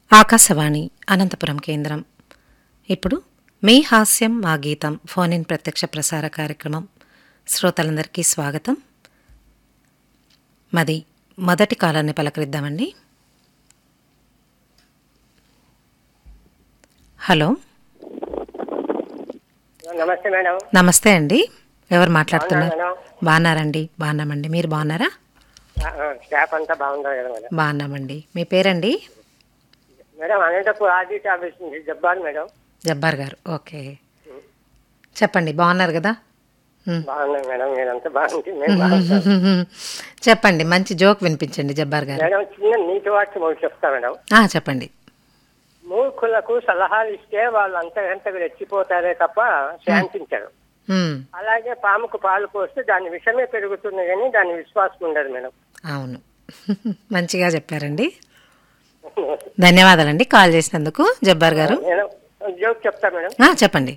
ఆకాశవాణి అనంతపురం కేంద్రం ఇప్పుడు మీ హాస్యం మా గీతం ఫోన్ ఇన్ ప్రత్యక్ష ప్రసార కార్యక్రమం శ్రోతలందరికీ స్వాగతం మది మొదటి కాలాన్ని పలకరిద్దామండి హలో నమస్తే మేడం నమస్తే అండి ఎవరు మాట్లాడుతున్నారు మేడం బాగున్నారండి బాగున్నామండి మీరు బాగున్నారా ఆ, ఆ, స్టాఫ్ అంతా బాగుంటుంది కదా మేడం బాగున్నామండి మీ పేరండి మేడం అనంతపూర్ ఆర్డీటీ ఆఫీస్ నుంచి జబ్బాన్ మేడం జబ్బార్ గారు ఓకే చెప్పండి బాగున్నారు కదా ఉమ్. బాగున్నాయి మేడం మీరంతా బాగుంది మేము బాగుంటాం చెప్పండి మంచి జోక్ వినిపించండి జబ్బార్ గారు మేడం చిన్న నీటి వాక్యం ఒకటి చెప్తా మేడం ఆ, చెప్పండి మూర్ఖులకు సలహాలు ఇస్తే వాళ్ళు అంతకంతకు రెచ్చిపోతారే తప్ప శాంతించరు ఉమ్, అలాగే పాముకు పాలు పోస్తే దాని విషమే పెరుగుతుంది కానీ దాని విశ్వాసం ఉండదు మేడం అవును మంచిగా చెప్పారండి ధన్యవాదాలండి కాల్ చేసినందుకు జబ్బార్ గారు మేడం జోక్ చెప్తా మేడం ఆ, చెప్పండి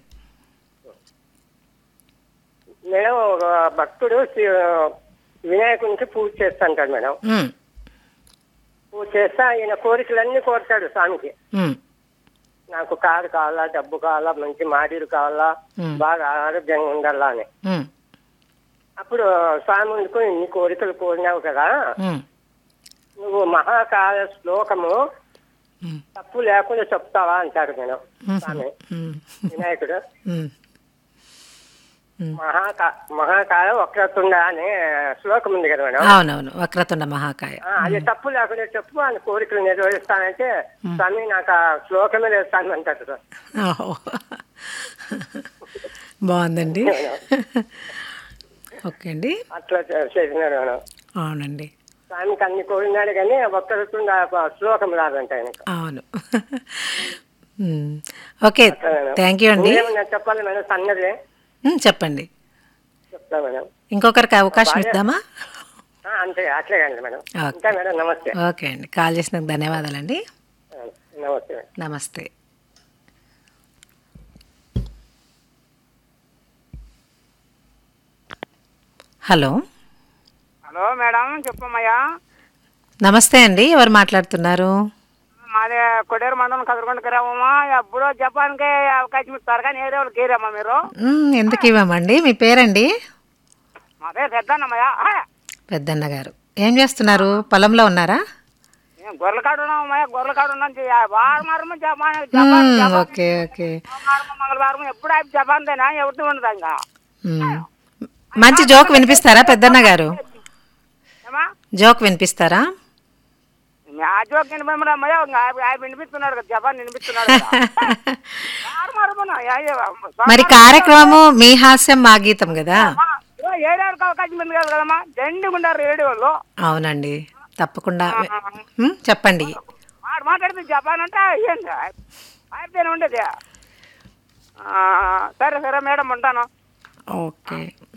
మేడం ఒక భక్తుడు శి- వినాయకునికి పూజ చేస్తుంటాడు మేడం ఉమ్, పూజ చేస్తే ఆయన కోరికలన్నీ కోరుతాడు స్వామికి ఉమ్, నాకు కారు కావాలా డబ్బు కావాలా మంచి మాడీలు కావాలా ఉమ్, బాగా ఆరోగ్యంగా ఉండాలా అని ఉమ్, అప్పుడు స్వామి ముందుకు ఇన్ని కోరికలు కోరినావు కదా ఉమ్, నువ్వు మహాకాల శ్లోకము ఉమ్, తప్పు లేకుండా చెప్తావా అంటాడు మేడం స్వామి ఉమ్, వినాయకుడు ఉమ్, మహాకా మహాకాల వక్రతుండ అనే శ్లోకం ఉంది కదా మేడం అవునవును వక్రతుండ మహాకాయ ఆ, అది తప్పు లేకుండా చెప్పు ఆయన కోరికలు నెరవేరుస్తానంటే స్వామి నాకు ఆ శ్లోకమే లేదు స్వామి అంటాడు సార్ ఓహో. బాగుందండి ఓకే అండి అట్లా చే- చేసినాడు మేడం అవునండి స్వామికి అన్ని కోరినాడు కానీ ఒక్కరుతుండ శ్లోకం రాదంట ఆయనకు అవును ఉమ్, ఓకే థ్యాంక్ యూ అండి ఏమన్నా చెప్పాలి మేడం సన్నది ఉమ్, చెప్పండి చెప్తా మేడం ఇంకొకరికి అవకాశం ఇద్దామా ఆ, అంతే అట్లే కానీ మేడం ఓకే. ఇంకా మేడం నమస్తే ఓకే అండి కాల్ చేసినందుకు ధన్యవాదాలండి ఆ, నమస్తే మేడం నమస్తే హలో హలో మేడం చెప్పమ్మయ్యా నమస్తే అండి ఎవరు మాట్లాడుతున్నారు మాది కొడేరు మండలం కదరకొండ గ్రామమా ఎప్పుడో జపాన్కే అవకాశం ఇస్తారు కానీ ఏరే వాళ్ళకి ఏరమ్మా మీరు ఉమ్, ఎందుకు ఇవ్వమండి మీ పేరండి మా పేరు పెద్దన్నమ్మయ్యా ఆ, పెద్దన్న గారు ఏం చేస్తున్నారు పొలంలో ఉన్నారా నేను గొర్రెల కాడు ఉన్నామయ్యా గొర్రెల కాడు ఉన్నాం వారం వారం Japan Japan um, Japan okay okay సోమవారం మంగళవారం ఎప్పుడు అయిపోయి జపాన్దేనా ఎవరితో ఉండదు ఇంకా ఉమ్. మంచి జోక్ వినిపిస్తారా పెద్దన్న గారు ఏమా జోక్ వినిపిస్తారా ఆ జోక్ వినిపించమయ్యా ఆయన వినిపిస్తున్నాడు కదా జపాన్ వినిపిస్తున్నాడు కదా. వారం వారం ఉన్నా. యా, యా, సోమవారం మరి కార్యక్రమము మీ హాస్యం మా గీతం కదా అమ్మా, ఇదిగో ఏడాదికి అవకాశం ఉంది కదా కదమ్మా దండిగా ఉండారు రేడియో వాళ్ళు అవునండి తప్పకుండా ఉమ్, చెప్పండి వాడు మాట్లాడితే జపాన్ అంటే ఏంది అయిపోయిన ఉండేది ఆ, సరే సరే మేడం ఉంటాను ఓకే